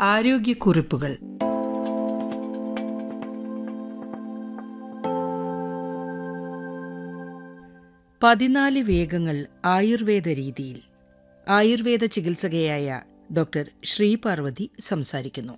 ആരോഗ്യക്കുറിപ്പുകൾ പതിനാല് വേഗങ്ങൾ ആയുർവേദ രീതിയിൽ ആയുർവേദ ചികിത്സകയായ ഡോക്ടർ ശ്രീപാർവതി സംസാരിക്കുന്നു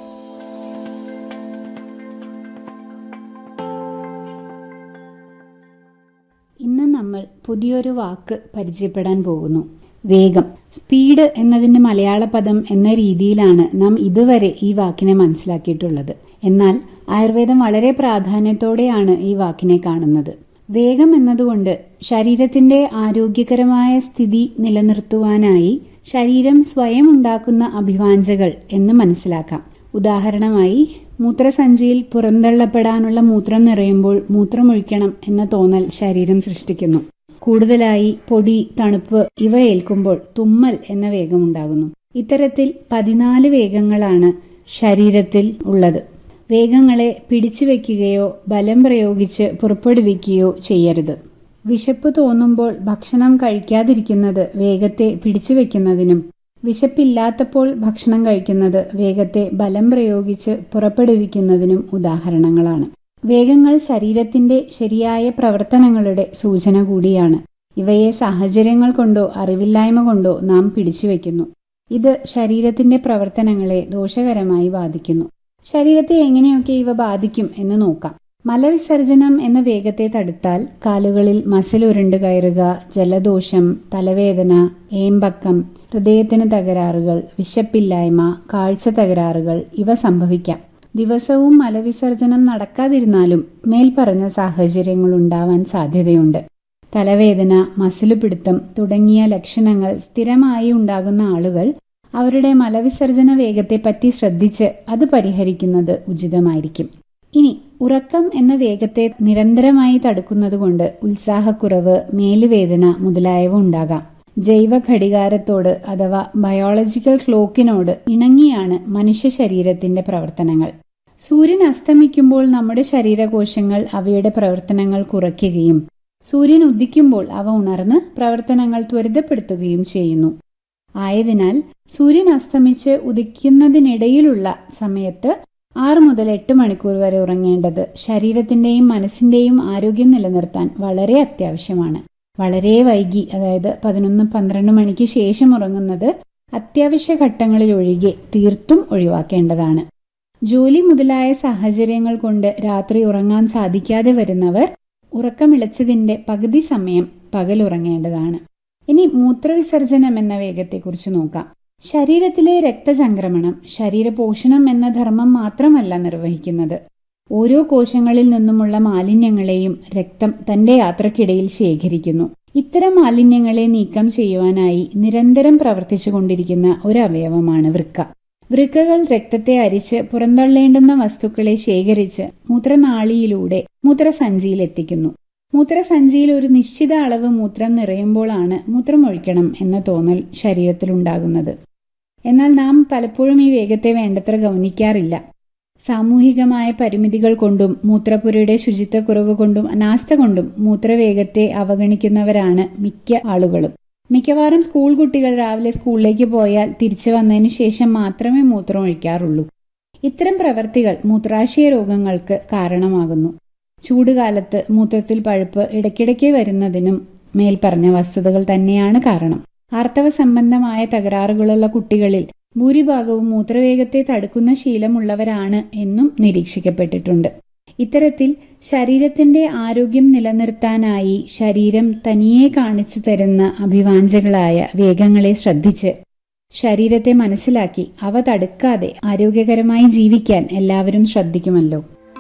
ഇന്ന് നമ്മൾ പുതിയൊരു വാക്ക് പരിചയപ്പെടാൻ പോകുന്നു വേഗം സ്പീഡ് എന്നതിന്റെ മലയാള പദം എന്ന രീതിയിലാണ് നാം ഇതുവരെ ഈ വാക്കിനെ മനസ്സിലാക്കിയിട്ടുള്ളത് എന്നാൽ ആയുർവേദം വളരെ പ്രാധാന്യത്തോടെയാണ് ഈ വാക്കിനെ കാണുന്നത് വേഗം എന്നതുകൊണ്ട് ശരീരത്തിന്റെ ആരോഗ്യകരമായ സ്ഥിതി നിലനിർത്തുവാനായി ശരീരം സ്വയം ഉണ്ടാക്കുന്ന അഭിവാഞ്ചകൾ എന്ന് മനസ്സിലാക്കാം ഉദാഹരണമായി മൂത്രസഞ്ചിയിൽ പുറന്തള്ളപ്പെടാനുള്ള മൂത്രം നിറയുമ്പോൾ മൂത്രമൊഴിക്കണം എന്ന തോന്നൽ ശരീരം സൃഷ്ടിക്കുന്നു കൂടുതലായി പൊടി തണുപ്പ് ഇവ ഏൽക്കുമ്പോൾ തുമ്മൽ എന്ന വേഗമുണ്ടാകുന്നു ഇത്തരത്തിൽ പതിനാല് വേഗങ്ങളാണ് ശരീരത്തിൽ ഉള്ളത് വേഗങ്ങളെ പിടിച്ചു വെക്കുകയോ ബലം പ്രയോഗിച്ച് പുറപ്പെടുവിക്കുകയോ ചെയ്യരുത് വിശപ്പ് തോന്നുമ്പോൾ ഭക്ഷണം കഴിക്കാതിരിക്കുന്നത് വേഗത്തെ പിടിച്ചു വെക്കുന്നതിനും വിശപ്പില്ലാത്തപ്പോൾ ഭക്ഷണം കഴിക്കുന്നത് വേഗത്തെ ബലം പ്രയോഗിച്ച് പുറപ്പെടുവിക്കുന്നതിനും ഉദാഹരണങ്ങളാണ് വേഗങ്ങൾ ശരീരത്തിന്റെ ശരിയായ പ്രവർത്തനങ്ങളുടെ സൂചന കൂടിയാണ് ഇവയെ സാഹചര്യങ്ങൾ കൊണ്ടോ അറിവില്ലായ്മ കൊണ്ടോ നാം പിടിച്ചുവെക്കുന്നു ഇത് ശരീരത്തിന്റെ പ്രവർത്തനങ്ങളെ ദോഷകരമായി ബാധിക്കുന്നു ശരീരത്തെ എങ്ങനെയൊക്കെ ഇവ ബാധിക്കും എന്ന് നോക്കാം മലവിസർജനം എന്ന വേഗത്തെ തടുത്താൽ കാലുകളിൽ മസിൽ ഉരുണ്ട് കയറുക ജലദോഷം തലവേദന ഏമ്പക്കം ഹൃദയത്തിന് തകരാറുകൾ വിശപ്പില്ലായ്മ കാഴ്ച തകരാറുകൾ ഇവ സംഭവിക്കാം ദിവസവും മലവിസർജനം നടക്കാതിരുന്നാലും മേൽപ്പറഞ്ഞ സാഹചര്യങ്ങൾ ഉണ്ടാവാൻ സാധ്യതയുണ്ട് തലവേദന മസിലുപിടുത്തം തുടങ്ങിയ ലക്ഷണങ്ങൾ സ്ഥിരമായി ഉണ്ടാകുന്ന ആളുകൾ അവരുടെ മലവിസർജന വേഗത്തെപ്പറ്റി ശ്രദ്ധിച്ച് അത് പരിഹരിക്കുന്നത് ഉചിതമായിരിക്കും ഇനി ഉറക്കം എന്ന വേഗത്തെ നിരന്തരമായി തടുക്കുന്നതുകൊണ്ട് ഉത്സാഹക്കുറവ് മേലുവേദന മുതലായവ ഉണ്ടാകാം ജൈവ ഘടികാരത്തോട് അഥവാ ബയോളജിക്കൽ ക്ലോക്കിനോട് ഇണങ്ങിയാണ് മനുഷ്യ ശരീരത്തിന്റെ പ്രവർത്തനങ്ങൾ സൂര്യൻ അസ്തമിക്കുമ്പോൾ നമ്മുടെ ശരീരകോശങ്ങൾ അവയുടെ പ്രവർത്തനങ്ങൾ കുറയ്ക്കുകയും സൂര്യൻ ഉദിക്കുമ്പോൾ അവ ഉണർന്ന് പ്രവർത്തനങ്ങൾ ത്വരിതപ്പെടുത്തുകയും ചെയ്യുന്നു ആയതിനാൽ സൂര്യൻ അസ്തമിച്ച് ഉദിക്കുന്നതിനിടയിലുള്ള സമയത്ത് ആറ് മുതൽ എട്ട് മണിക്കൂർ വരെ ഉറങ്ങേണ്ടത് ശരീരത്തിന്റെയും മനസ്സിന്റെയും ആരോഗ്യം നിലനിർത്താൻ വളരെ അത്യാവശ്യമാണ് വളരെ വൈകി അതായത് പതിനൊന്ന് പന്ത്രണ്ട് മണിക്ക് ശേഷം ഉറങ്ങുന്നത് അത്യാവശ്യ ഘട്ടങ്ങളിൽ ഒഴികെ തീർത്തും ഒഴിവാക്കേണ്ടതാണ് ജോലി മുതലായ സാഹചര്യങ്ങൾ കൊണ്ട് രാത്രി ഉറങ്ങാൻ സാധിക്കാതെ വരുന്നവർ ഉറക്കമിളച്ചതിന്റെ പകുതി സമയം പകൽ ഉറങ്ങേണ്ടതാണ് ഇനി മൂത്രവിസർജനം എന്ന വേഗത്തെക്കുറിച്ച് നോക്കാം ശരീരത്തിലെ രക്തചംക്രമണം ശരീരപോഷണം എന്ന ധർമ്മം മാത്രമല്ല നിർവഹിക്കുന്നത് ഓരോ കോശങ്ങളിൽ നിന്നുമുള്ള മാലിന്യങ്ങളെയും രക്തം തന്റെ യാത്രക്കിടയിൽ ശേഖരിക്കുന്നു ഇത്തരം മാലിന്യങ്ങളെ നീക്കം ചെയ്യുവാനായി നിരന്തരം പ്രവർത്തിച്ചു കൊണ്ടിരിക്കുന്ന ഒരു അവയവമാണ് വൃക്ക വൃക്കകൾ രക്തത്തെ അരിച്ച് പുറന്തള്ളേണ്ടുന്ന വസ്തുക്കളെ ശേഖരിച്ച് മൂത്രനാളിയിലൂടെ മൂത്രസഞ്ചിയിൽ എത്തിക്കുന്നു മൂത്രസഞ്ചിയിൽ ഒരു നിശ്ചിത അളവ് മൂത്രം നിറയുമ്പോഴാണ് മൂത്രമൊഴിക്കണം എന്ന തോന്നൽ ശരീരത്തിലുണ്ടാകുന്നത് എന്നാൽ നാം പലപ്പോഴും ഈ വേഗത്തെ വേണ്ടത്ര ഗൗനിക്കാറില്ല സാമൂഹികമായ പരിമിതികൾ കൊണ്ടും മൂത്രപ്പുരയുടെ ശുചിത്വക്കുറവ് കൊണ്ടും അനാസ്ഥ കൊണ്ടും മൂത്രവേഗത്തെ അവഗണിക്കുന്നവരാണ് മിക്ക ആളുകളും മിക്കവാറും സ്കൂൾ കുട്ടികൾ രാവിലെ സ്കൂളിലേക്ക് പോയാൽ തിരിച്ചു വന്നതിന് ശേഷം മാത്രമേ മൂത്രം ഒഴിക്കാറുള്ളൂ ഇത്തരം പ്രവർത്തികൾ മൂത്രാശയ രോഗങ്ങൾക്ക് കാരണമാകുന്നു ചൂടുകാലത്ത് മൂത്രത്തിൽ പഴുപ്പ് ഇടയ്ക്കിടയ്ക്ക് വരുന്നതിനും മേൽപ്പറഞ്ഞ വസ്തുതകൾ തന്നെയാണ് കാരണം ആർത്തവ സംബന്ധമായ തകരാറുകളുള്ള കുട്ടികളിൽ ഭൂരിഭാഗവും മൂത്രവേഗത്തെ തടുക്കുന്ന ശീലമുള്ളവരാണ് എന്നും നിരീക്ഷിക്കപ്പെട്ടിട്ടുണ്ട് ഇത്തരത്തിൽ ശരീരത്തിന്റെ ആരോഗ്യം നിലനിർത്താനായി ശരീരം തനിയെ കാണിച്ചു തരുന്ന അഭിവാഞ്ചകളായ വേഗങ്ങളെ ശ്രദ്ധിച്ച് ശരീരത്തെ മനസ്സിലാക്കി അവ തടുക്കാതെ ആരോഗ്യകരമായി ജീവിക്കാൻ എല്ലാവരും ശ്രദ്ധിക്കുമല്ലോ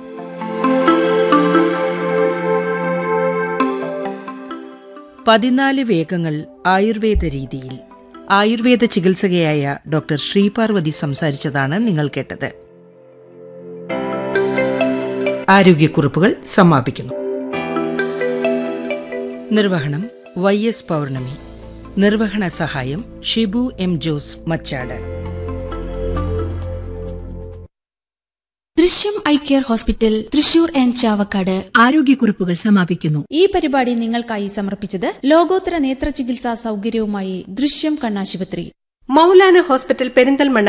പതിനാല് വേഗങ്ങൾ ആയുർവേദ രീതിയിൽ ആയുർവേദ ചികിത്സകയായ ഡോക്ടർ ശ്രീപാർവതി സംസാരിച്ചതാണ് നിങ്ങൾ കേട്ടത് ആരോഗ്യക്കുറിപ്പുകൾ സമാപിക്കുന്നു നിർവഹണം വൈ എസ് പൗർണമി നിർവഹണ സഹായം Shibu M Jose Machad Drishyam eye care hospital Thrissur and Chavakkad ആരോഗ്യക്കുറിപ്പുകൾ സമാപിക്കുന്നു ഈ പരിപാടി നിങ്ങൾക്കായി സമർപ്പിച്ചത് ലോകോത്തര നേത്ര ചികിത്സാ സൗകര്യവുമായി ദൃശ്യം കണ്ണാശുപത്രി മൗലാന ഹോസ്പിറ്റൽ പെരിന്തൽമണ്ണ